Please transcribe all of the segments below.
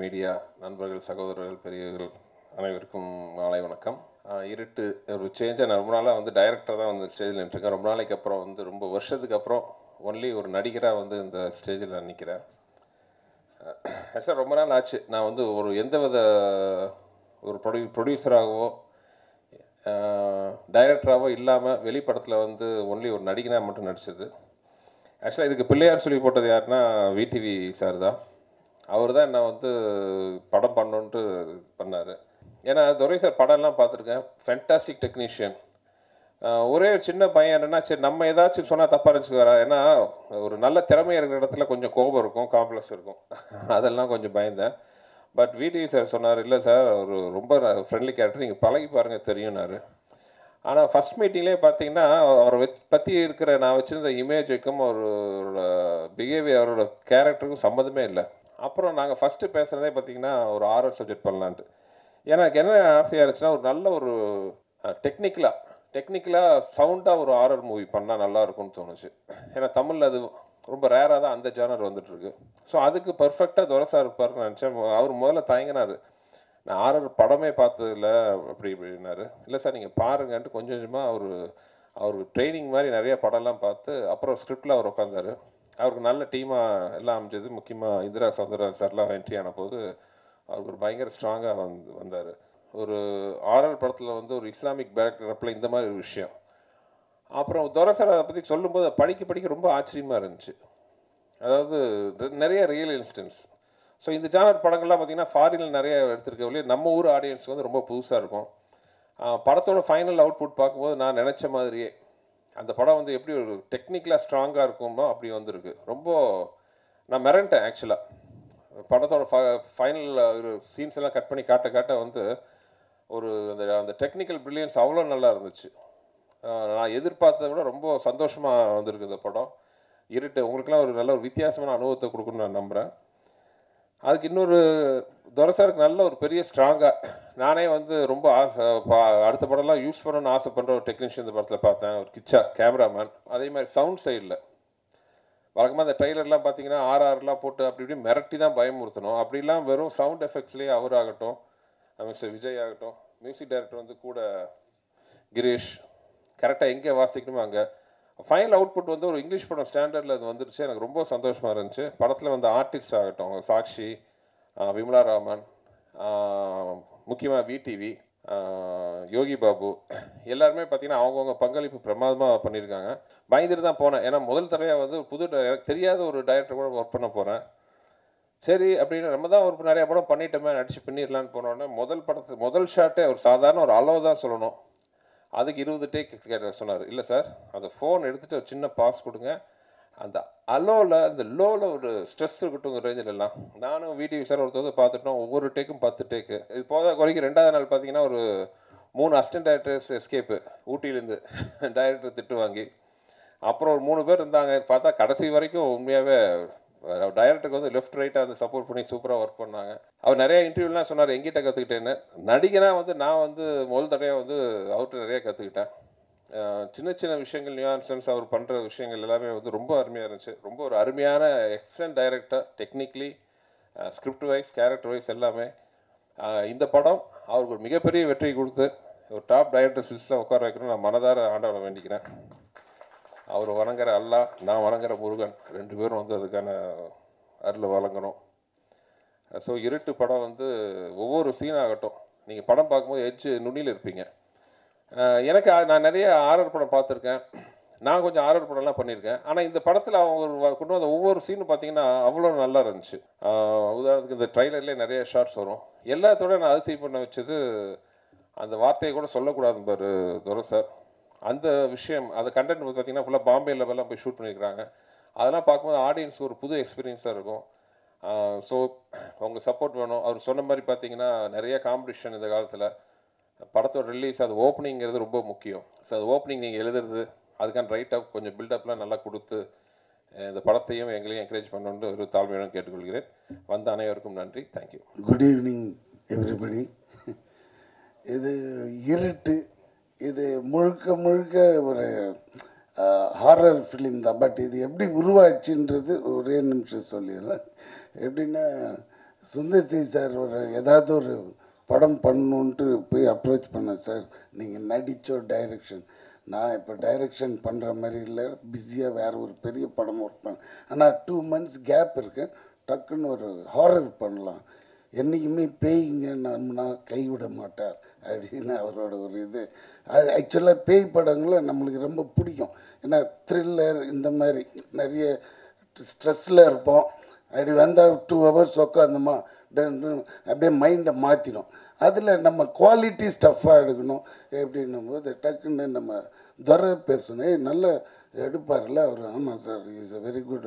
Media நண்பர்கள் சகோதரர்கள் பெரியவர்கள் அனைவருக்கும் மாலை வணக்கம் ஆஹ் இருட்டு ஒரு சேஞ்சாக நான் ரொம்ப நாளாக வந்து டைரக்டர் தான் வந்து ஸ்டேஜில் நின்றுருக்கேன் ரொம்ப நாளைக்கு அப்புறம் வந்து ரொம்ப வருஷத்துக்கு அப்புறம் ஒன்லி ஒரு நடிகராக வந்து இந்த ஸ்டேஜில் நான் நிற்கிறேன் ஆக்சுவலாக ரொம்ப நாள் ஆச்சு நான் வந்து ஒரு எந்த வித ஒரு ப்ரொடியூ ப்ரொடியூசராகவோ டைரக்டராகவோ இல்லாமல் வெளிப்படத்தில் வந்து ஒன்லி ஒரு நடிகனாக மட்டும் நடிச்சது ஆக்சுவலாக இதுக்கு பிள்ளையார் சொல்லி போட்டது யாருன்னா விடிவி சார் தான் அவர் தான் என்ன வந்து படம் பண்ணணுன்ட்டு பண்ணார் ஏன்னா துரை சார் படம்லாம் பார்த்துருக்கேன் ஃபென்டாஸ்டிக் டெக்னீஷியன் ஒரே ஒரு சின்ன பையன் என்னன்னா சரி நம்ம ஏதாச்சும் சொன்னால் தப்பாக இருந்துச்சுக்காரா ஏன்னா ஒரு நல்ல திறமை இருக்கிற இடத்துல கொஞ்சம் கோபம் இருக்கும் காம்ப்ளெக்ஸ் இருக்கும் அதெல்லாம் கொஞ்சம் பயந்தேன் பட் விடிவி சார் சொன்னார் இல்லை சார் ஒரு ரொம்ப ஃப்ரெண்ட்லி கேரக்டர் நீங்கள் பழகி பாருங்கள் தெரியும்னாரு ஆனால் ஃபர்ஸ்ட் மீட்டிங்லேயே பார்த்தீங்கன்னா அவரை வச் பற்றி இருக்கிற நான் வச்சுருந்த இமேஜுக்கும் அவரோட பிஹேவியர் அவரோட கேரக்டருக்கும் சம்மந்தமே இல்லை அப்புறம் நாங்கள் ஃபஸ்ட்டு பேசுகிறதே பார்த்தீங்கன்னா ஒரு ஆர்ஆர் சப்ஜெக்ட் பண்ணலான்ட்டு எனக்கு என்ன ஆசையாக இருந்துச்சுன்னா ஒரு நல்ல ஒரு டெக்னிக்கலாக டெக்னிக்கலாக சவுண்டாக ஒரு ஆர்ஆர் மூவி பண்ணால் நல்லா இருக்கும்னு தோணுச்சு ஏன்னா தமிழில் அது ரொம்ப ரேராக தான் அந்த ஜானர் வந்துட்டுருக்கு ஸோ அதுக்கு பர்ஃபெக்டாக துரசா இருப்பார்னு நினச்சேன் அவர் முதல்ல தயங்கினார் நான் ஆர்ஆர் படமே பார்த்ததில்ல அப்படி இப்படின்னாரு இல்லை சார் நீங்கள் பாருங்கன்ட்டு கொஞ்சம் கொஞ்சமாக அவர் அவருக்கு ட்ரைனிங் மாதிரி நிறைய படம்லாம் பார்த்து அப்புறம் ஸ்கிரிப்டில் அவர் உட்காந்தாரு அவருக்கு நல்ல டீமாக எல்லாம் அமைஞ்சது முக்கியமாக இந்திரா சௌந்தரராஜ் சார்லாம் என்ட்ரி ஆன போது அவருக்கு ஒரு பயங்கர ஸ்ட்ராங்காக வந்து வந்தார் ஒரு ஆர்ஆர் படத்தில் வந்து ஒரு இஸ்லாமிக் பேக்ரப்பில் இந்த மாதிரி ஒரு விஷயம் அப்புறம் துரசார் அதை பற்றி சொல்லும்போது படிக்க படிக்க ரொம்ப ஆச்சரியமாக இருந்துச்சு அதாவது நிறைய ரியல் இன்ஸ்டன்ஸ் ஸோ இந்த ஜானர் படங்கள்லாம் பார்த்தீங்கன்னா ஃபாரினில் நிறைய எடுத்திருக்க வழியே நம்ம ஊர் ஆடியன்ஸ்க்கு வந்து ரொம்ப புதுசாக இருக்கும் படத்தோட ஃபைனல் அவுட்புட் பார்க்கும்போது நான் நினச்ச மாதிரியே அந்த படம் வந்து எப்படி ஒரு டெக்னிக்கலாக ஸ்ட்ராங்காக இருக்குமோ அப்படி வந்திருக்கு ரொம்ப நான் மிரண்டேன் ஆக்சுவலாக படத்தோட ஃபைனல் ஒரு சீன்ஸ் எல்லாம் கட் பண்ணி காட்ட காட்ட வந்து ஒரு அந்த அந்த டெக்னிக்கல் ப்ரில்லியன்ஸ் அவ்வளோ நல்லா இருந்துச்சு நான் எதிர்பார்த்ததை விட ரொம்ப சந்தோஷமாக வந்திருக்கு இந்த படம் இருட்டு உங்களுக்குலாம் ஒரு நல்ல ஒரு வித்தியாசமான அனுபவத்தை கொடுக்கணும்னு நான் நம்புகிறேன் அதுக்கு இன்னொரு துரசாருக்கு நல்ல ஒரு பெரிய ஸ்ட்ராங்காக நானே வந்து ரொம்ப ஆசை அடுத்த படம்லாம் யூஸ் பண்ணணும்னு ஆசைப்படுற ஒரு டெக்னீஷியன் இந்த படத்தில் பார்த்தேன் ஒரு கிச்சா கேமராமேன் அதே மாதிரி சவுண்ட் சைடில் வழக்கமாக அந்த ட்ரெய்லர்லாம் பார்த்தீங்கன்னா ஆர்ஆர்லாம் போட்டு அப்படி இப்படி மிரட்டி தான் பயமுறுத்தணும் அப்படிலாம் வெறும் சவுண்ட் எஃபெக்ட்ஸ்லேயே அவர் ஆகட்டும் மிஸ்டர் விஜய் ஆகட்டும் மியூசிக் டைரக்டர் வந்து கூட கிரீஷ் கரெக்டாக எங்கே வாசிக்கணுமோ அங்கே ஃபைனல் அவுட்புட் வந்து ஒரு இங்கிலீஷ் படம் ஸ்டாண்டர்டில் அது வந்துருச்சு எனக்கு ரொம்ப சந்தோஷமாக இருந்துச்சு படத்தில் வந்து ஆர்டிஸ்ட் ஆகட்டும் சாக்ஷி விமலா ராமன் முக்கியமாக விடிவி யோகி பாபு எல்லாருமே பார்த்தீங்கன்னா அவங்கவுங்க பங்களிப்பு பிரமாதமாக பண்ணியிருக்காங்க பயந்துட்டு தான் போனேன் ஏன்னா முதல் தடவையாக வந்து புது எனக்கு தெரியாத ஒரு டைரக்டர் கூட ஒர்க் பண்ண போகிறேன் சரி அப்படின்னு நம்ம தான் ஒரு நிறைய படம் பண்ணிட்டோமே நடிச்சு பண்ணிடலான்னு போனோடனே முதல் படத்து முதல் ஷாட்டே ஒரு சாதாரண ஒரு அளவு தான் சொல்லணும் அதுக்கு இருபது டேக் கேட்ட சொன்னார் இல்லை சார் அந்த ஃபோன் எடுத்துகிட்டு ஒரு சின்ன பாஸ் கொடுங்க அந்த அலோவில் அந்த லோவில் ஒரு ஸ்ட்ரெஸ் இருக்கட்டும் ரேஞ்சில் எல்லாம் நானும் வீடியோ சார் ஒருத்தர் பார்த்துட்டோம் ஒவ்வொரு டேக்கும் பத்து டேக்கு இது போத குறைக்கு ரெண்டாவது நாள் பார்த்தீங்கன்னா ஒரு மூணு அசிஸ்டன்ட் டைரக்டர்ஸ் எஸ்கேப்பு ஊட்டியிலேருந்து டைரக்டர் திட்டு வாங்கி அப்புறம் ஒரு மூணு பேர் இருந்தாங்க பார்த்தா கடைசி வரைக்கும் உண்மையாகவே டைரக்டருக்கு வந்து லெஃப்ட் ரைட்டாக வந்து சப்போர்ட் பண்ணி சூப்பராக ஒர்க் பண்ணாங்க அவர் நிறைய இன்டர்வியூலாம் சொன்னார் எங்கிட்ட கற்றுக்கிட்டேன்னு நடிகனாக வந்து நான் வந்து முதல் தடையாக வந்து அவர்கிட்ட நிறைய கற்றுக்கிட்டேன் சின்ன சின்ன விஷயங்கள் நியூஆன்சன்ஸ் அவர் பண்ணுற விஷயங்கள் எல்லாமே வந்து ரொம்ப அருமையாக இருந்துச்சு ரொம்ப ஒரு அருமையான excellent director technically script wise character wise எல்லாமே இந்த படம் அவருக்கு ஒரு மிகப்பெரிய வெற்றி கொடுத்து ஒரு டாப் டைரக்டர் சில்ஸில் உட்கார வைக்கணும்னு நான் மனதார ஆண்டவனை வேண்டிக்கிறேன் அவர் வணங்குற அல்லா நான் வணங்குற முருகன் ரெண்டு பேரும் வந்து அதுக்கான அருளை வழங்கணும் ஸோ இருட்டு படம் வந்து ஒவ்வொரு சீன் ஆகட்டும் நீங்கள் படம் பார்க்கும்போது எட்ஜு நுனியில் இருப்பீங்க எனக்கு நான் நிறைய ஆர்ஆர் படம் பார்த்துருக்கேன் நான் கொஞ்சம் ஆர்ஆர் படம்லாம் பண்ணியிருக்கேன் ஆனால் இந்த படத்தில் அவங்க கொண்டு வந்த ஒவ்வொரு சீனும் பார்த்தீங்கன்னா அவ்வளோ நல்லா இருந்துச்சு உதாரணத்துக்கு இந்த ட்ரைலர்லேயே நிறைய ஷார்ட்ஸ் வரும் எல்லாத்தோட நான் அதிசயம் பண்ண வச்சது அந்த வார்த்தையை கூட சொல்லக்கூடாது பாரு துரை சார் அந்த விஷயம் அந்த கண்டென்ட் பார்த்தீங்கன்னா ஃபுல்லாக பாம்பே லெவலில் போய் ஷூட் பண்ணியிருக்காங்க அதெல்லாம் பார்க்கும்போது ஆடியன்ஸ் ஒரு புது எக்ஸ்பீரியன்ஸாக இருக்கும் ஸோ உங்கள் சப்போர்ட் வேணும் அவர் சொன்ன மாதிரி பார்த்தீங்கன்னா நிறைய காம்படிஷன் இந்த காலத்தில் படத்தோட ரிலீஸ் அது ஓப்பனிங்கிறது ரொம்ப முக்கியம் ஸோ அது ஓப்பனிங் நீங்கள் எழுதுறது அதுக்கான ரைட் அப் கொஞ்சம் பில்டப்லாம் நல்லா கொடுத்து இந்த படத்தையும் எங்களையும் என்கரேஜ் பண்ணணுன்னு ஒரு தாழ்மையுடன் கேட்டுக்கொள்கிறேன் வந்த அனைவருக்கும் நன்றி தேங்க்யூ குட் ஈவினிங் எவ்ரிபடி இது இருட்டு இது முழுக்க முழுக்க ஒரு ஹாரர் ஃபிலிம் தான் பட் இது எப்படி உருவாச்சுன்றது ஒரே நிமிஷம் சொல்லிடுறேன் எப்படின்னா சுந்தர் சி சார் ஒரு ஏதாவது ஒரு படம் பண்ணணுன்ட்டு போய் அப்ரோச் பண்ணேன் சார் நீங்கள் நடிச்சோ டைரக்ஷன் நான் இப்போ டைரக்ஷன் பண்ணுற மாதிரி இல்லை பிஸியாக வேறு ஒரு பெரிய படம் ஒர்க் பண்ணேன் ஆனால் டூ மந்த்ஸ் கேப் இருக்கு டக்குன்னு ஒரு ஹாரர் பண்ணலாம் என்றைக்குமே பேய்ங்க நம்மனா கைவிட மாட்டார் அப்படின்னு அவரோட ஒரு இது ஆக்சுவலாக பேய் படங்களை நம்மளுக்கு ரொம்ப பிடிக்கும் ஏன்னா த்ரில்லர் இந்த மாதிரி நிறைய ஸ்ட்ரெஸ்ஸில் இருப்போம் அப்படி வந்தால் டூ ஹவர்ஸ் உட்காந்தோமா அப்படியே மைண்டை மாற்றிடும் அதில் நம்ம குவாலிட்டி ஸ்டஃப்பாக எடுக்கணும் எப்படின்னும் போது டக்குன்னு நம்ம துரை பேர் சொன்னேன் "ஏய், நல்லா எடுப்பார்ல அவர் ஆமாம் sir is a very good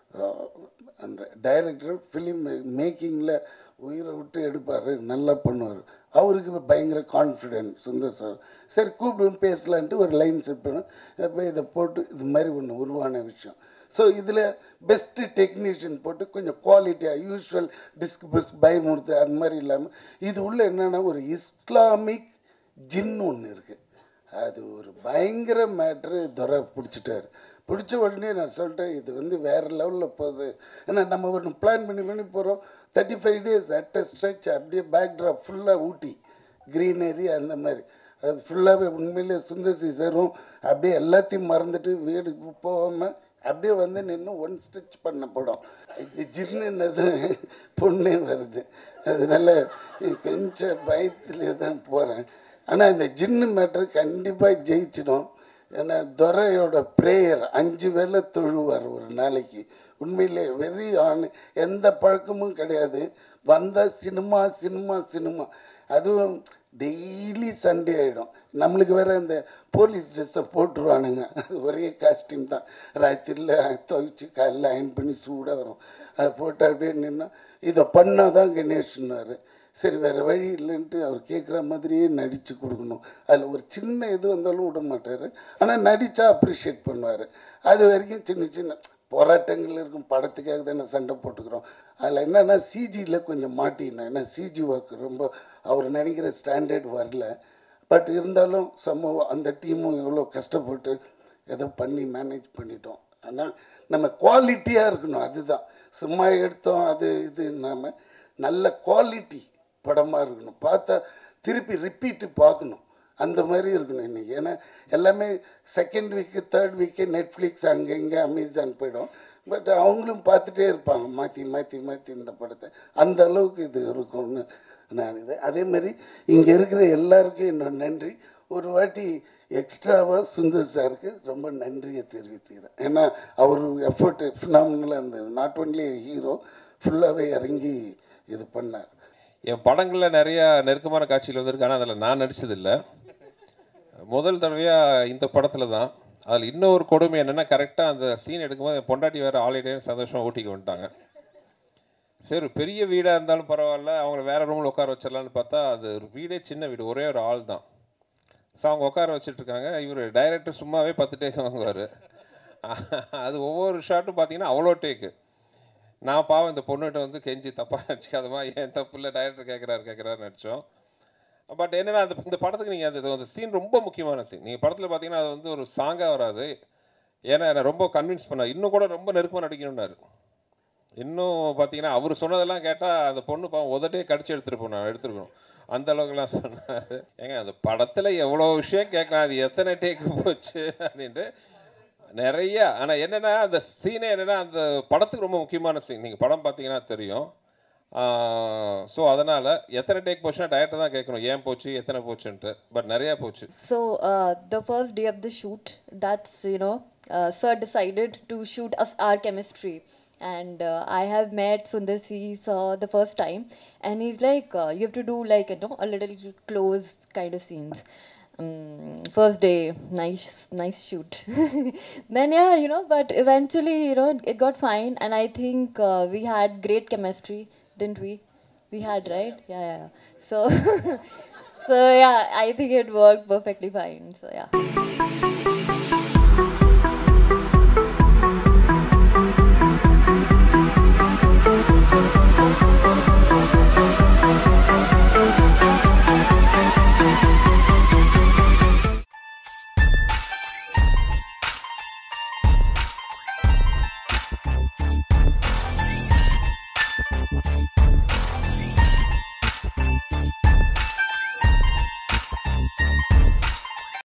அந்த டைரக்டர் ஃபிலிம் மேக்கிங்கில் உயிரை விட்டு எடுப்பார் நல்லா பண்ணுவார் அவருக்கு பயங்கர கான்ஃபிடென்ட் சுந்தர் சார் சரி கூப்பிடுன்னு பேசலான்ட்டு ஒரு லைன் செட் பண்ணேன் அப்போ இதை போட்டு இது மாதிரி ஒன்று உருவான விஷயம் ஸோ இதில் பெஸ்ட்டு டெக்னீஷியன் போட்டு கொஞ்சம் குவாலிட்டியாக யூஸ்வல் டிஸ்க் பஸ் பயமுறுத்து அது மாதிரி இல்லாமல் இது உள்ள என்னென்னா ஒரு இஸ்லாமிக் ஜின் ஒன்று இருக்குது அது ஒரு பயங்கர மேட்ரு துரை பிடிச்சிட்டாரு பிடிச்ச உடனே நான் சொல்லிட்டேன் இது வந்து வேறு லெவலில் போகுது ஏன்னா நம்ம ஒன்று பிளான் பண்ணி பண்ணி போகிறோம் thirty five days at a stretch அப்படியே பேக் ட்ராப் ஃபுல்லாக ஊட்டி க்ரீனரி அந்த மாதிரி அது ஃபுல்லாகவே உண்மையிலே சுந்தர் சி சாரும் அப்படியே எல்லாத்தையும் மறந்துட்டு வீடுக்கு போகாமல் அப்படியே வந்து நின்று ஒன் ஸ்டிச் பண்ண படம் ஜின்னுன்னது பொண்ணே வருது அதனால கொஞ்சம் பயத்திலே தான் போகிறேன் ஆனால் இந்த ஜின்னு மேட்ரு கண்டிப்பாக ஜெயிச்சிடும் ஏன்னா துரையோட ப்ரேயர் அஞ்சு வேளை தொழுவார் ஒரு நாளைக்கு உண்மையிலே வெரி ஆன் எந்த பழக்கமும் கிடையாது வந்தால் சினிமா சினிமா சினிமா அதுவும் டெய்லி சண்டே ஆகிடும் நம்மளுக்கு வேற இந்த போலீஸ் ட்ரெஸ்ஸை போட்டுருவானுங்க அது ஒரே காஸ்டியூம் தான் ராத்திரியில் துவைச்சு காலையில் அயன் பண்ணி சூடாக வரும் அதை போட்டு அப்படியே நின்னா இதை பண்ணால் தான் கணேஷ்னாரு சரி வேறு வழி இல்லைன்ட்டு அவர் கேட்குற மாதிரியே நடித்து கொடுக்கணும் அதில் ஒரு சின்ன இது வந்தாலும் விட மாட்டார் ஆனால் நடித்தா அப்ரிஷியேட் பண்ணுவார் அது வரைக்கும் சின்ன சின்ன போராட்டங்கள் இருக்கும் படத்துக்காக தானே சண்டை போட்டுக்கிறோம் அதில் என்னென்னா சிஜியில் கொஞ்சம் மாட்டினேன் ஏன்னா சிஜி ஒர்க் ரொம்ப அவர் நினைக்கிற ஸ்டாண்டர்ட் வரல பட் இருந்தாலும் சம்பவம் அந்த டீமும் எவ்வளோ கஷ்டப்பட்டு ஏதோ பண்ணி மேனேஜ் பண்ணிட்டோம் ஆனால் நம்ம குவாலிட்டியாக இருக்கணும் அதுதான் சும்மா எடுத்தோம் அது இது இல்லாமல் நல்ல குவாலிட்டி படமாக இருக்கணும் பார்த்தா திருப்பி ரிப்பீட்டு பார்க்கணும் அந்த மாதிரி இருக்கணும் இன்னைக்கு ஏன்னா எல்லாமே second week third week Netflix அங்கே இங்கே அமேசான் போயிடும் பட் அவங்களும் பார்த்துட்டே இருப்பாங்க மாற்றி மாற்றி மாற்றி இந்த படத்தை அந்த அளவுக்கு இது இருக்கும்னு நான் இது அதே மாதிரி இங்கே இருக்கிற எல்லாருக்கும் என்னோட நன்றி ஒரு வாட்டி எக்ஸ்ட்ராவாக சுந்தர் சாருக்கு ரொம்ப நன்றியை தெரிவித்துக்கிறேன் ஏன்னா அவர் எஃபர்ட் ஃபினாமினலாக இருந்தது நாட் ஒன்லி ஹீரோ ஃபுல்லாகவே இறங்கி இது பண்ணார் என் படங்களில் நிறைய நெருக்கமான காட்சிகள் வந்திருக்கு ஆனால் அதில் நான் நடிச்சதில்லை முதல் தடவையாக இந்த படத்தில் தான் அதில் இன்னொரு கொடுமை என்னென்னா கரெக்டாக அந்த சீன் எடுக்கும்போது என் பொண்டாட்டி வேறு ஆல்ரெடி சந்தோஷமாக ஊட்டிக்கு வந்துட்டாங்க சரி ஒரு பெரிய வீடாக இருந்தாலும் பரவாயில்ல அவங்கள வேற ரூமில் உட்கார வச்சிடலான்னு பார்த்தா அது ஒரு வீடே சின்ன வீடு ஒரே ஒரு ஆள் தான் ஸோ அவங்க உட்கார வச்சுட்டு இருக்காங்க இவர் டைரக்டர் சும்மாவே பத்து டேக் வாங்குவார் அது ஒவ்வொரு ஷாட்டும் பார்த்தீங்கன்னா அவ்வளோ டேக்கு நான் பாவம் இந்த பொண்ணுகிட்ட வந்து கெஞ்சி தப்பாக நினச்சிக்காதமா ஏன் தப்பு இல்லை டைரக்டர் கேட்குறாரு கேட்குறாரு நடித்தோம் பட் என்னன்னா அந்த இந்த படத்துக்கு நீங்கள் அந்த அந்த சீன் ரொம்ப முக்கியமான சீன் நீங்கள் படத்தில் பார்த்தீங்கன்னா அது வந்து ஒரு சாங்காக வராது ஏன்னா என்னை ரொம்ப கன்வின்ஸ் பண்ணார் இன்னும் கூட ரொம்ப நெருக்கமாக நடிக்கணும்னாரு இன்னும் பார்த்தீங்கன்னா அவர் சொன்னதெல்லாம் கேட்டால் அந்த பொண்ணு பாவம் உதட்டே கடிச்சு எடுத்துகிட்டு போனார் எடுத்துருக்கணும் அந்த அளவுக்குலாம் சொன்னார் ஏங்க அந்த படத்தில் எவ்வளோ விஷயம் கேட்கலாம் அது எத்தனை டேக்கு போச்சு அப்படின்ட்டு நிறைய ஆனால் என்னென்னா அந்த சீனே என்னென்னா அந்த படத்துக்கு ரொம்ப முக்கியமான சீன் நீங்கள் படம் பார்த்தீங்கன்னா தெரியும் ஸோ அதனால் எத்தனை டேக் போச்சுன்னா டயட்டை தான் கேட்கணும் ஏன் போச்சு எத்தனை போச்சுன்ட்டு பட் நிறையா போச்சு So uh, the first day of the shoot, that's you know, uh, sir decided to shoot us our chemistry, and uh, I have met Sundar C sir the first time, and he's like, uh, you have to do like you know a little close kind of scenes. Um, first day, nice, nice shoot. then yeah, you know, but eventually, you know, it got fine, and I think uh, we had great chemistry, didn't we? We had right, yeah, yeah. yeah. So. So yeah, I think it worked perfectly fine. So yeah.